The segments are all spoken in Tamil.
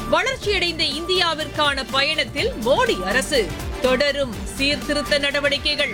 வளர்ச்சியடைந்த இந்தியாவிற்கான பயணத்தில் மோடி அரசு தொடரும் சீர்திருத்த நடவடிக்கைகள்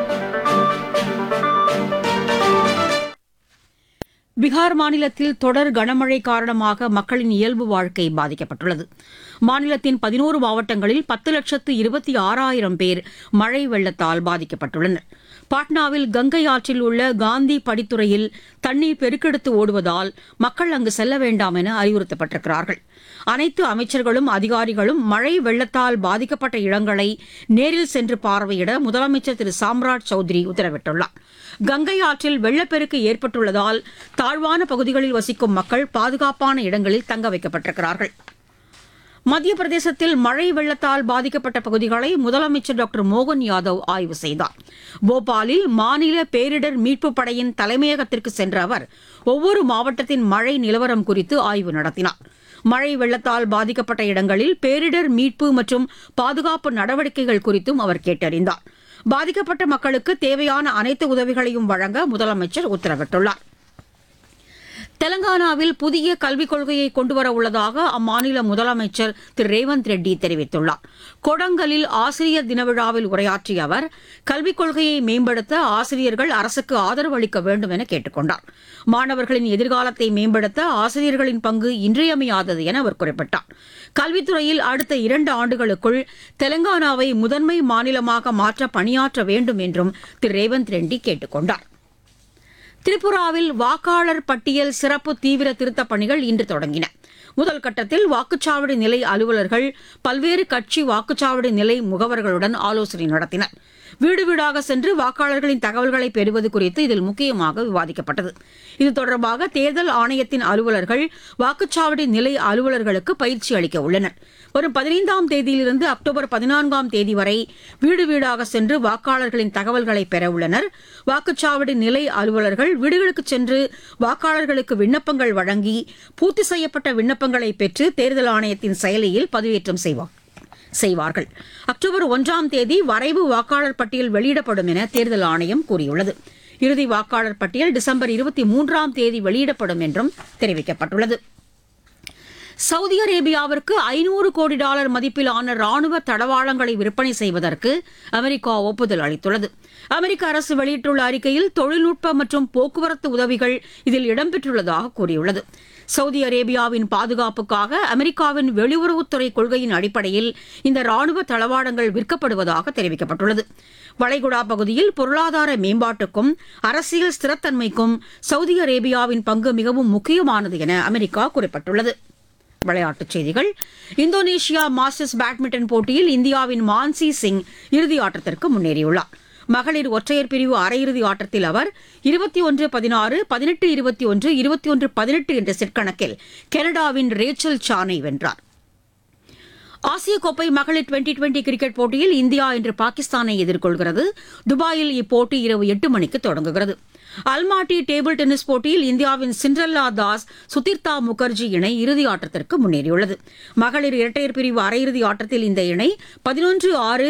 பீகார் மாநிலத்தில் தொடர் கனமழை காரணமாக மக்களின் இயல்பு வாழ்க்கை பாதிக்கப்பட்டுள்ளது மாநிலத்தின் பதினோரு மாவட்டங்களில் பத்து லட்சத்து இருபத்தி ஆறாயிரம் பேர் மழை வெள்ளத்தால் பாதிக்கப்பட்டுள்ளனர் பாட்னாவில் கங்கை ஆற்றில் உள்ள காந்தி படித்துறையில் தண்ணீர் பெருக்கெடுத்து ஓடுவதால் மக்கள் அங்கு செல்ல வேண்டாம் என அறிவுறுத்தப்பட்டிருக்கிறார்கள் அனைத்து அமைச்சர்களும் அதிகாரிகளும் மழை வெள்ளத்தால் பாதிக்கப்பட்ட இடங்களை நேரில் சென்று பார்வையிட முதலமைச்சர் திரு சாம்ராஜ் சௌத்ரி உத்தரவிட்டுள்ளார் கங்கை ஆற்றில் வெள்ளப்பெருக்கு ஏற்பட்டுள்ளதால் தாழ்வான பகுதிகளில் வசிக்கும் மக்கள் பாதுகாப்பான இடங்களில் தங்க வைக்கப்பட்டிருக்கிறார்கள் மத்திய பிரதேசத்தில் மழை வெள்ளத்தால் பாதிக்கப்பட்ட பகுதிகளை முதலமைச்சர் டாக்டர் மோகன் யாதவ் ஆய்வு செய்தார் போபாலில் மாநில பேரிடர் மீட்புப் படையின் தலைமையகத்திற்கு சென்ற அவர் ஒவ்வொரு மாவட்டத்தின் மழை நிலவரம் குறித்து ஆய்வு நடத்தினார் மழை வெள்ளத்தால் பாதிக்கப்பட்ட இடங்களில் பேரிடர் மீட்பு மற்றும் பாதுகாப்பு நடவடிக்கைகள் குறித்தும் அவர் கேட்டறிந்தார் பாதிக்கப்பட்ட மக்களுக்கு தேவையான அனைத்து உதவிகளையும் வழங்க முதலமைச்சர் உத்தரவிட்டுள்ளார் தெலங்கானாவில் புதிய கல்விக் கொள்கையை கொண்டுவர உள்ளதாக அம்மாநில முதலமைச்சர் திரு ரேவந்த் ரெட்டி தெரிவித்துள்ளார் கொடங்கலில் ஆசிரியர் தின விழாவில் உரையாற்றிய அவர் கல்விக் கொள்கையை மேம்படுத்த ஆசிரியர்கள் அரசுக்கு ஆதரவு அளிக்க வேண்டும் என கேட்டுக் கொண்டார் மாணவர்களின் எதிர்காலத்தை மேம்படுத்த ஆசிரியர்களின் பங்கு இன்றியமையாதது என அவர் குறிப்பிட்டார் கல்வித்துறையில் அடுத்த இரண்டு ஆண்டுகளுக்குள் தெலங்கானாவை முதன்மை மாநிலமாக மாற்ற பணியாற்ற வேண்டும் என்றும் திரு ரேவந்த் ரெட்டி கேட்டுக் கொண்டார் திரிபுராவில் வாக்காளர் பட்டியல் சிறப்பு தீவிர திருத்தப் பணிகள் இன்று தொடங்கின முதல் கட்டத்தில் வாக்குச்சாவடி நிலை அலுவலர்கள் பல்வேறு கட்சி வாக்குச்சாவடி நிலை முகவர்களுடன் ஆலோசனை நடத்தினர் வீடு வீடாக சென்று வாக்காளர்களின் தகவல்களை பெறுவது குறித்து இதில் முக்கியமாக விவாதிக்கப்பட்டது இது தொடர்பாக தேர்தல் ஆணையத்தின் அலுவலர்கள் வாக்குச்சாவடி நிலை அலுவலர்களுக்கு பயிற்சி அளிக்க உள்ளனர் வரும் பதினைந்தாம் தேதியிலிருந்து அக்டோபர் பதினான்காம் தேதி வரை வீடு வீடாக சென்று வாக்காளர்களின் தகவல்களை பெற உள்ளனர் வாக்குச்சாவடி நிலை அலுவலர்கள் வீடுகளுக்கு சென்று வாக்காளர்களுக்கு விண்ணப்பங்கள் வழங்கி பூர்த்தி செய்யப்பட்ட விண்ணப்பங்களை பெற்று தேர்தல் ஆணையத்தின் செயலியில் பதிவேற்றம் செய்வார் செய்வார்கள் அக்டோபர் ஒன்றாம் தேதி வரைவு வாக்காளர் பட்டியல் வெளியிடப்படும் என தேர்தல் ஆணையம் கூறியுள்ளது இறுதி வாக்காளர் பட்டியல் டிசம்பர் இருபத்தி மூன்றாம் தேதி வெளியிடப்படும் என்றும் தெரிவிக்கப்பட்டுள்ளது சவுதி அரேபியாவிற்கு ஐநூறு கோடி டாலர் மதிப்பிலான ராணுவ தளவாளங்களை விற்பனை செய்வதற்கு அமெரிக்கா ஒப்புதல் அளித்துள்ளது அமெரிக்க அரசு வெளியிட்டுள்ள அறிக்கையில் தொழில்நுட்ப மற்றும் போக்குவரத்து உதவிகள் இதில் இடம்பெற்றுள்ளதாக கூறியுள்ளது சவுதி அரேபியாவின் பாதுகாப்புக்காக அமெரிக்காவின் வெளியுறவுத்துறை கொள்கையின் அடிப்படையில் இந்த ராணுவ தளவாடங்கள் விற்கப்படுவதாக தெரிவிக்கப்பட்டுள்ளது வளைகுடா பகுதியில் பொருளாதார மேம்பாட்டுக்கும் அரசியல் ஸ்திரத்தன்மைக்கும் சவுதி அரேபியாவின் பங்கு மிகவும் முக்கியமானது என அமெரிக்கா குறிப்பிட்டுள்ளது விளையாட்டுச் செய்திகள் இந்தோனேஷியா மாஸ்டர்ஸ் பேட்மிண்டன் போட்டியில் இந்தியாவின் மான்சி சிங் இறுதி ஆட்டத்திற்கு முன்னேறியுள்ளார் மகளிர் ஒற்றையர் பிரிவு அரையிறுதி ஆட்டத்தில் அவர் இருபத்தி ஒன்று பதினாறு பதினெட்டு இருபத்தி ஒன்று இருபத்தி ஒன்று பதினெட்டு என்ற செட் கணக்கில் கனடாவின் ரேச்சல் சானை வென்றார் ஆசிய கோப்பை மகளிர் டுவெண்டி டுவெண்டி கிரிக்கெட் போட்டியில் இந்தியா இன்று பாகிஸ்தானை எதிர்கொள்கிறது துபாயில் இப்போட்டி இரவு எட்டு மணிக்கு தொடங்குகிறது அல்மாட்டி டேபிள் டென்னிஸ் போட்டியில் இந்தியாவின் சிண்ட்ரல்லா தாஸ் சுதிர்தா முகர்ஜி இணை இறுதி ஆட்டத்திற்கு முன்னேறியுள்ளது மகளிர் இரட்டையர் பிரிவு அரையிறுதி ஆட்டத்தில் இந்த இணை பதினொன்று ஆறு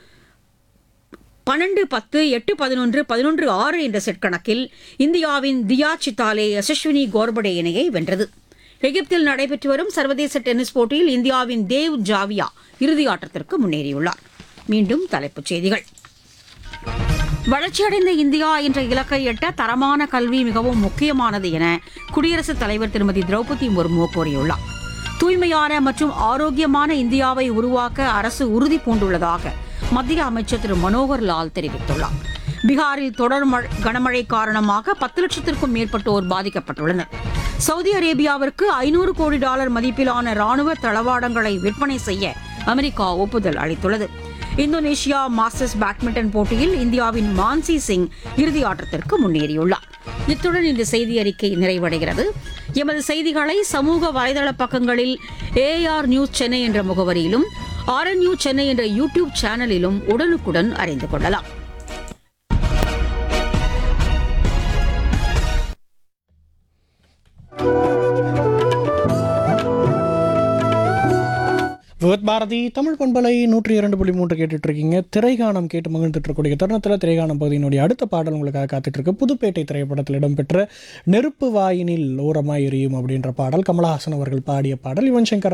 பன்னெண்டு பத்து எட்டு பதினொன்று பதினொன்று ஆறு என்ற செட் கணக்கில் இந்தியாவின் தியா சித்தாலே யசஸ்வினி கோர்படே இணையை வென்றது எகிப்தில் நடைபெற்று வரும் சர்வதேச டென்னிஸ் போட்டியில் இந்தியாவின் தேவ் ஜாவியா இறுதி ஆட்டத்திற்கு முன்னேறியுள்ளார் மீண்டும் தலைப்புச் செய்திகள் வளர்ச்சியடைந்த இந்தியா என்ற இலக்கை எட்ட தரமான கல்வி மிகவும் முக்கியமானது என குடியரசுத் தலைவர் திருமதி திரௌபதி முர்மு கூறியுள்ளார் தூய்மையான மற்றும் ஆரோக்கியமான இந்தியாவை உருவாக்க அரசு உறுதி பூண்டுள்ளதாக மத்திய அமைச்சர் திரு மனோகர் லால் தெரிவித்துள்ளார் பீகாரில் தொடர் மழை- கனமழை காரணமாக பத்து லட்சத்திற்கும் மேற்பட்டோர் பாதிக்கப்பட்டுள்ளனர் சவுதி அரேபியாவிற்கு ஐநூறு கோடி டாலர் மதிப்பிலான ராணுவ தளவாடங்களை விற்பனை செய்ய அமெரிக்கா ஒப்புதல் அளித்துள்ளது இந்தோனேஷியா மாஸ்டர்ஸ் பேட்மிண்டன் போட்டியில் இந்தியாவின் மான்சி சிங் இறுதி ஆட்டத்திற்கு முன்னேறியுள்ளார் இத்துடன் இந்த செய்தி அறிக்கை நிறைவடைகிறது எமது செய்திகளை சமூக வலைதள பக்கங்களில் ஏஆர் நியூஸ் சென்னை என்ற முகவரியிலும் ஆர்என்யூ சென்னை என்ற யூடியூப் சேனலிலும் உடனுக்குடன் அறிந்து கொள்ளலாம் விவத் பாரதி தமிழ் பண்பலை நூற்றி இரண்டு புள்ளி மூன்று கேட்டுட்டு இருக்கீங்க திரைகானம் கேட்டு மகிழ்ந்துட்டு இருக்கக்கூடிய தருணத்தில் திரைகானம் பகுதியினுடைய அடுத்த பாடல் உங்களுக்காக காத்துட்டு இருக்கு புதுப்பேட்டை திரைப்படத்தில் இடம்பெற்ற நெருப்பு வாயினில் ஓரமாய் எரியும் அப்படின்ற பாடல் கமலஹாசன் அவர்கள் பாடிய பாடல் யுவன் சங்கர்